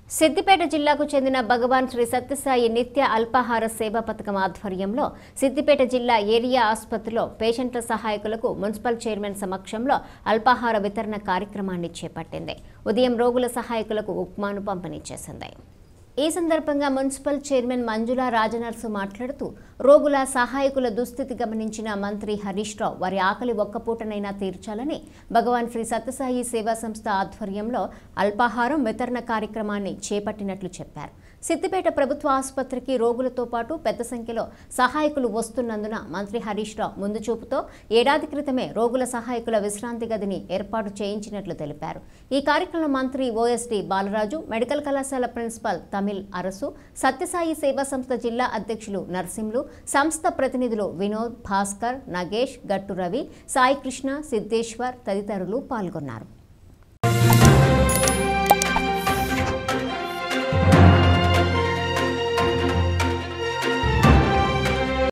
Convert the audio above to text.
సిద్దిపేట జిల్లాకు చెందిన భగవాన్ శ్రీ సత్యసాయి నిత్య అల్పాహార సేవా పథకం ఆధ్వర్యంలో సిద్దిపేట జిల్లా ఏరియా ఆసుపత్రిలో పేషెంట్ల సహాయకులకు మున్సిపల్ చైర్మన్ సమక్షంలో అల్పాహార వితరణ కార్యక్రమాన్ని చేపట్టింది ఉదయం రోగుల సహాయకులకు ఉప్మాను పంపిణీ చేసింది ఈ సందర్భంగా మున్సిపల్ చైర్మన్ మంజుల రాజనర్సు మాట్లాడుతూ రోగుల సహాయకుల దుస్థితి గమనించిన మంత్రి హరీష్ రావు వారి ఆకలి ఒక్క పూటనైనా తీర్చాలని భగవాన్ శ్రీ సత్యసాయి సేవా సంస్థ ఆధ్వర్యంలో అల్పాహారం వితరణ కార్యక్రమాన్ని చేపట్టినట్లు చెప్పారు సిద్దిపేట ప్రభుత్వ ఆసుపత్రికి రోగులతో పాటు పెద్ద సంఖ్యలో సహాయకులు వస్తున్నందున మంత్రి హరీష్ రావు ముందు చూపుతో ఏడాది క్రితమే రోగుల సహాయకుల విశ్రాంతి గదిని ఏర్పాటు చేయించినట్లు తెలిపారు ఈ కార్యక్రమంలో మంత్రి ఓఎస్డి బాలరాజు మెడికల్ కళాశాల ప్రిన్సిపాల్ తమిళ్ అరసు సత్యసాయి సేవా సంస్థ జిల్లా అధ్యక్షులు నర్సింలు సంస్థ ప్రతినిధులు వినోద్ భాస్కర్ నగేష్ గట్టు రవి సాయి కృష్ణ సిద్ధేశ్వర్ తదితరులు పాల్గొన్నారు